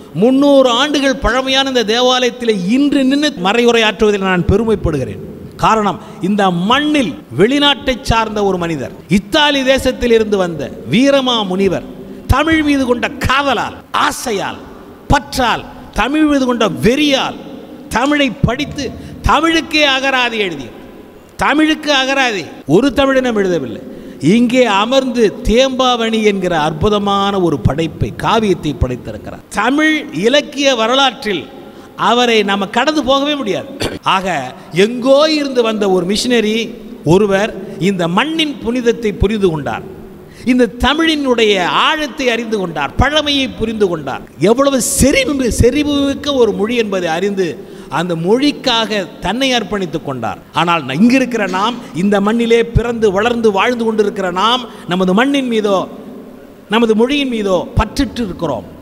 முன்னூறு ஆண்டுகள் பழமையான இந்த தேவாலயத்தில் இன்று நின்று மறையுரையாற்றுவதில் நான் பெருமைப்படுகிறேன் காரணம் இந்த மண்ணில் வெளிநாட்டை சார்ந்த ஒரு மனிதர் இத்தாலி தேசத்தில் இருந்து வந்த வீரமா முனிவர் தமிழ் மீது கொண்ட காதலால் ஆசையால் பற்றால் தமிழ் மீது கொண்ட வெறியால் தமிழை படித்து தமிழுக்கே அகராதி எழுதிய தமிழுக்கு அகராதி ஒரு தமிழினம் எழுதவில்லை இங்கே அமர்ந்து தேம்பாவணி என்கிற அற்புதமான ஒரு படைப்பை காவியத்தை படைத்திருக்கிறார் தமிழ் இலக்கிய வரலாற்றில் அவரை நம்ம கடந்து போகவே முடியாது ஆக எங்கோ இருந்து வந்த ஒரு மிஷினரி ஒருவர் இந்த மண்ணின் புனிதத்தை புரிந்து கொண்டார் இந்த தமிழினுடைய ஆழத்தை அறிந்து கொண்டார் பழமையை புரிந்து கொண்டார் எவ்வளவு செறிவு செறிவு மிக்க ஒரு மொழி என்பதை அறிந்து அந்த மொழிக்காக தன்னை அர்ப்பணித்துக் கொண்டார் ஆனால் இங்கு இருக்கிற நாம் இந்த மண்ணிலே பிறந்து வளர்ந்து வாழ்ந்து கொண்டிருக்கிற நாம் நமது மண்ணின் மீதோ நமது மொழியின் மீதோ பற்றிட்டு இருக்கிறோம்